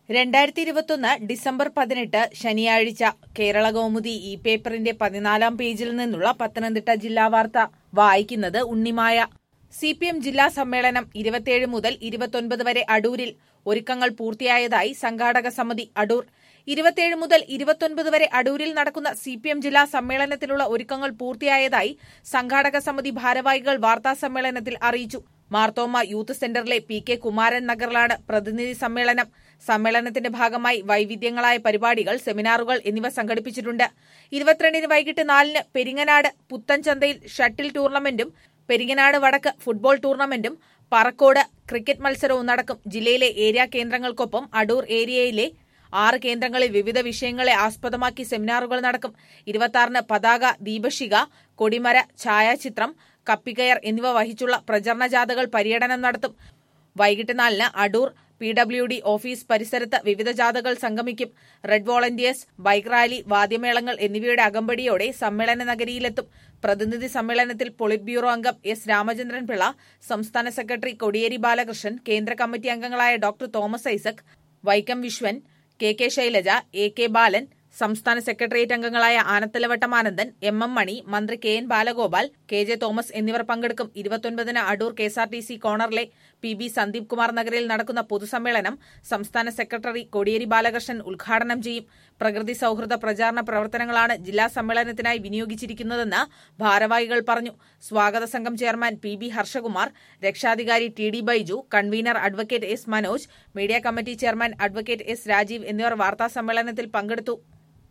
രണ്ടായിരത്തി ഇരുപത്തൊന്ന് ഡിസംബർ പതിനെട്ട് ശനിയാഴ്ച കേരള കൗമുദി ഇ പേപ്പറിന്റെ പതിനാലാം പേജിൽ നിന്നുള്ള പത്തനംതിട്ട ജില്ലാ വാർത്ത വായിക്കുന്നത് ഉണ്ണിമായ സി പി എം ജില്ലാ സമ്മേളനം ഇരുപത്തിയേഴ് മുതൽ ഇരുപത്തൊൻപത് വരെ അടൂരിൽ ഒരുക്കങ്ങൾ പൂർത്തിയായതായി സംഘാടക സമിതി അടൂർ ഇരുപത്തിയേഴ് മുതൽ ഇരുപത്തൊൻപത് വരെ അടൂരിൽ നടക്കുന്ന സി പി എം ജില്ലാ സമ്മേളനത്തിനുള്ള ഒരുക്കങ്ങൾ പൂർത്തിയായതായി സംഘാടക സമിതി ഭാരവാഹികൾ വാർത്താ സമ്മേളനത്തിൽ അറിയിച്ചു മാർത്തോമ യൂത്ത് സെന്ററിലെ പി കെ കുമാരൻ നഗറിലാണ് പ്രതിനിധി സമ്മേളനം സമ്മേളനത്തിന്റെ ഭാഗമായി വൈവിധ്യങ്ങളായ പരിപാടികൾ സെമിനാറുകൾ എന്നിവ സംഘടിപ്പിച്ചിട്ടുണ്ട് ഇരുപത്തിരണ്ടിന് വൈകിട്ട് നാലിന് പെരിങ്ങനാട് പുത്തൻചന്തയിൽ ഷട്ടിൽ ടൂർണമെന്റും പെരിങ്ങനാട് വടക്ക് ഫുട്ബോൾ ടൂർണമെന്റും പറക്കോട് ക്രിക്കറ്റ് മത്സരവും നടക്കും ജില്ലയിലെ ഏരിയ കേന്ദ്രങ്ങൾക്കൊപ്പം അടൂർ ഏരിയയിലെ ആറ് കേന്ദ്രങ്ങളിൽ വിവിധ വിഷയങ്ങളെ ആസ്പദമാക്കി സെമിനാറുകൾ നടക്കും ഇരുപത്തിയാറിന് പതാക ദീപശിക കൊടിമര ഛായാചിത്രം കപ്പികയർ എന്നിവ വഹിച്ചുള്ള പ്രചരണ ജാഥകൾ പര്യടനം നടത്തും വൈകിട്ട് നാലിന് Adoor P W D office പരിസരത്ത് വിവിധ ജാഥകൾ സംഗമിക്കും റെഡ് വോളണ്ടിയേഴ്സ് ബൈക്ക് റാലി വാദ്യമേളങ്ങൾ എന്നിവയുടെ അകമ്പടിയോടെ സമ്മേളന നഗരിയിലെത്തും പ്രതിനിധി സമ്മേളനത്തിൽ പൊളിറ്റ് ബ്യൂറോ അംഗം എസ് രാമചന്ദ്രൻ പിള്ള സംസ്ഥാന സെക്രട്ടറി കൊടിയേരി ബാലകൃഷ്ണൻ കേന്ദ്ര കമ്മിറ്റി അംഗങ്ങളായ doctor Thomas Isaac Vaikom Viswan K K Shailaja A K Balan സംസ്ഥാന സെക്രട്ടേറിയറ്റ് അംഗങ്ങളായ ആനത്തലവട്ടം ആനന്ദൻ എം എം മണി മന്ത്രി K N Balagopal K J Thomas എന്നിവർ പങ്കെടുക്കും ഇരുപത്തൊൻപതിന് Adoor K S R T C കോണറിലെ പി ബി സന്ദീപ് കുമാർ നഗറിൽ നടക്കുന്ന പൊതുസമ്മേളനം സംസ്ഥാന സെക്രട്ടറി കോടിയേരി ബാലകൃഷ്ണൻ ഉദ്ഘാടനം ചെയ്യും പ്രകൃതി സൌഹൃദ പ്രചാരണ പ്രവർത്തനങ്ങളാണ് ജില്ലാ സമ്മേളനത്തിനായി വിനിയോഗിച്ചിരിക്കുന്നതെന്ന് ഭാരവാഹികൾ പറഞ്ഞു സ്വാഗത സംഘം ചെയർമാൻ പി ബി ഹർഷകുമാർ രക്ഷാധികാരി T D Baiju convener advocate S Manoj media committee chairman advocate S Rajeev എന്നിവർ വാർത്താ സമ്മേളനത്തിൽ പങ്കെടുത്തു